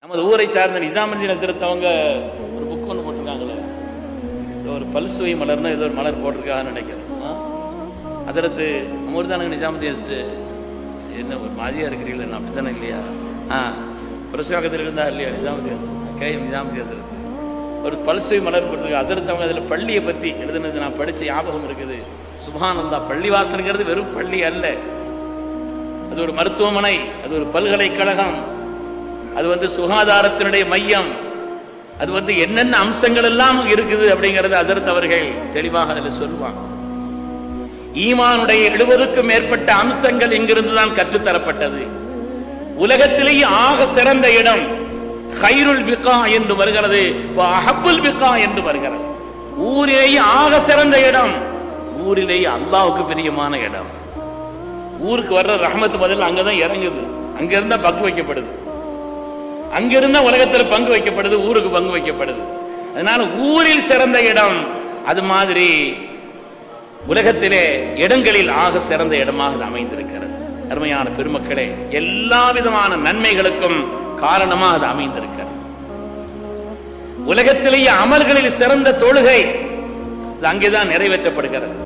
நமது ஊரை சார்ந்த நிஜாமுதீன் ஹசரத் அவங்க ஒரு புக் ஒன்று போட்டிருக்காங்களே ஏதோ ஒரு பல்சுவை மலர்னு ஏதோ ஒரு மலர் போட்டிருக்காங்கன்னு நினைக்கிறேன் ஆ? அதற்கு நம்ம ஊர் தானே நிஜாமுதீன் ஹசரத் என்ன ஒரு மாதிரியா இருக்கிறீங்களா என்ன அப்படித்தானே இல்லையா ஆ பிரசுவாக்கத்தில் இருந்தா இல்லையா நிஜாமுதீன் கே நிஜாமுதீன் ஹசரத் ஒரு பல்சுவை மலர் போட்டிருக்க ஹசரத் அவங்க அதில் பள்ளியை பற்றி எழுதுனது நான் படிச்ச ஞாபகம் இருக்குது சுபானந்தா பள்ளி வாசனுங்கிறது வெறும் பள்ளி அல்ல அது ஒரு மருத்துவமனை அது ஒரு பல்கலைக்கழகம் அது வந்து சுகாதாரத்தினுடைய மையம் அது வந்து என்னென்ன அம்சங்கள் எல்லாம் இருக்குது அப்படிங்கறது அசரத் அவர்கள் தெளிவாக அதில் சொல்லுவாங்க ஈமானுடைய எழுபதுக்கும் மேற்பட்ட அம்சங்கள் இங்கிருந்து தான் கற்றுத்தரப்பட்டது உலகத்திலேயே ஆக சிறந்த இடம் ஹைருல் பிகா என்று வருகிறது அஹப்புல் பிகா என்று வருகிறது ஊரிலேயே ஆக சிறந்த இடம் ஊரிலேயே அல்லாஹ்வுக்கு பிரியமான இடம் ஊருக்கு வர்ற ரஹமத்து பதில் அங்கதான் இறங்குது அங்க இருந்தா பங்கு வைக்கப்படுது அங்க இருந்தா உலகத்துல பங்கு வைக்கப்படுது ஊருக்கு பங்கு வைக்கப்படுது அதனால ஊரில் சிறந்த இடம் அது மாதிரி உலகத்திலே இடங்களில் ஆக சிறந்த இடமாக அது அமைந்திருக்கிறது அருமையான பெருமக்களே எல்லா விதமான நன்மைகளுக்கும் காரணமாக அது அமைந்திருக்கிறது உலகத்திலேயே அமல்களில் சிறந்த தொழுகை அது அங்கேதான் நிறைவேற்றப்படுகிறது